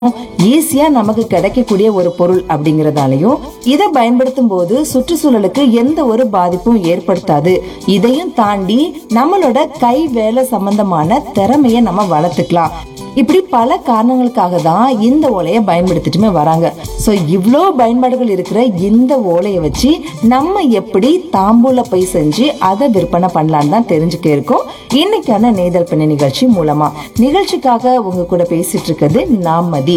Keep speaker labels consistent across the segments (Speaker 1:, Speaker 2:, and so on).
Speaker 1: ஈஸியா நமக்கு கிடைக்கக்கூடிய ஒரு பொருள் அப்படிங்கறதாலயும் இதை பயன்படுத்தும் போது சுற்றுச்சூழலுக்கு எந்த ஒரு பாதிப்பும் ஏற்படுத்தாது இதையும் தாண்டி நம்மளோட கை வேலை சம்பந்தமான திறமைய நம்ம வளர்த்துக்கலாம் இப்படி பல காரணங்களுக்காக தான் இந்த ஓலையை பயன்படுத்திட்டுமே வராங்க சோ இவ்ளோ பயன்பாடுகள் இருக்கிற இந்த ஓலையை வச்சு நம்ம எப்படி தாம்பூல பை செஞ்சு அதை விற்பனை பண்ணலாம்னு தான் தெரிஞ்சுக்க இருக்கோம் இன்னைக்கான நெய்தல் பண்ண நிகழ்ச்சி மூலமா நிகழ்ச்சிக்காக உங்க கூட பேசிட்டு இருக்கிறது நான் மதி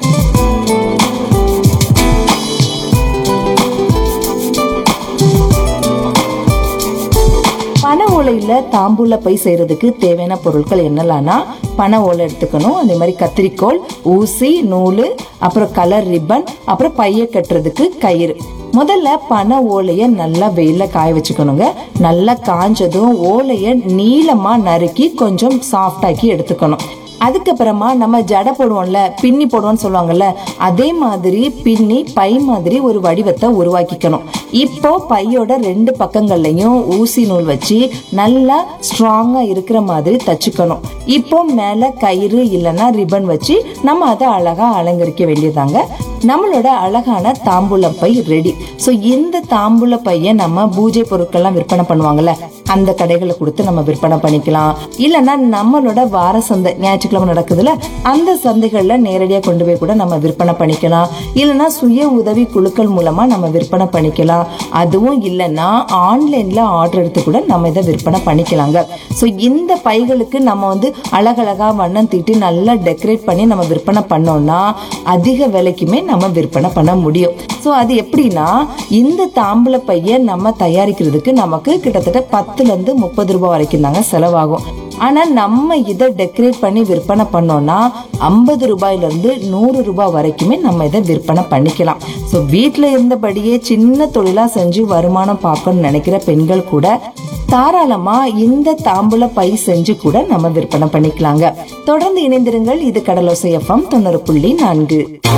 Speaker 1: பனை ஓலையில தாம்பூல பை செய்யறதுக்கு தேவையான பொருட்கள் என்னலாம்னா பனை ஓலை எடுத்துக்கணும் அதே மாதிரி கத்திரிக்கோல் ஊசி நூலு அப்புறம் கலர் ரிப்பன் அப்புறம் பைய கட்டுறதுக்கு கயிறு முதல்ல பனை ஓலைய நல்லா வெயில காய வச்சுக்கணுங்க நல்லா காஞ்சதும் ஓலைய நீளமா நறுக்கி கொஞ்சம் சாஃப்டாக்கி எடுத்துக்கணும் அதுக்கப்புறமா நம்ம ஜடை போடுவோம்ல பின்னி போடுவோம்னு சொல்லுவாங்கல்ல அதே மாதிரி பின்னி பை மாதிரி ஒரு வடிவத்தை உருவாக்கிக்கணும் இப்போ பையோட ரெண்டு பக்கங்கள்லயும் ஊசி நூல் வச்சு நல்லா ஸ்ட்ராங்கா இருக்கிற மாதிரி தச்சுக்கணும் இப்போ மேல கயிறு இல்லைன்னா ரிப்பன் வச்சு நம்ம அதை அழகா அலங்கரிக்க வேண்டியதாங்க நம்மளோட அழகான தாம்பூல பை ரெடி சோ இந்த தாம்பூல பைய நம்ம பூஜை பொருட்கள்லாம் விற்பனை பண்ணுவாங்கல்ல அந்த கடைகளை கொடுத்து நம்ம விற்பனை பண்ணிக்கலாம் இல்லைன்னா நம்மளோட வார சந்தை ஞாயிற்றுக்கிழமை நடக்குதுல அந்த சந்தைகள்ல நேரடியா கொண்டு போய் கூட நம்ம விற்பனை பண்ணிக்கலாம் இல்லைன்னா சுய உதவி குழுக்கள் மூலமா நம்ம விற்பனை பண்ணிக்கலாம் அதுவும் இல்லைன்னா ஆன்லைன்ல ஆர்டர் எடுத்து கூட நம்ம இதை விற்பனை பண்ணிக்கலாங்க ஸோ இந்த பைகளுக்கு நம்ம வந்து அழகழகா வண்ணம் தீட்டி நல்லா டெக்கரேட் பண்ணி நம்ம விற்பனை பண்ணோம்னா அதிக விலைக்குமே நம்ம விற்பனை பண்ண முடியும் ஸோ அது எப்படின்னா இந்த தாம்பூல பைய நம்ம தயாரிக்கிறதுக்கு நமக்கு கிட்டத்தட்ட பத்துல இருந்து முப்பது ரூபாய் வரைக்கும் தாங்க செலவாகும் ஆனா நம்ம இதை டெக்கரேட் பண்ணி விற்பனை பண்ணோம்னா ஐம்பது ரூபாயில இருந்து நூறு ரூபாய் வரைக்குமே நம்ம இதை விற்பனை பண்ணிக்கலாம் ஸோ வீட்டில் இருந்தபடியே சின்ன தொழிலா செஞ்சு வருமானம் பார்க்கணும்னு நினைக்கிற பெண்கள் கூட தாராளமா இந்த தாம்பூல பை செஞ்சு கூட நம்ம விற்பனை பண்ணிக்கலாங்க தொடர்ந்து இணைந்திருங்கள் இது கடலோசை எஃப்எம் தொண்ணூறு புள்ளி நான்கு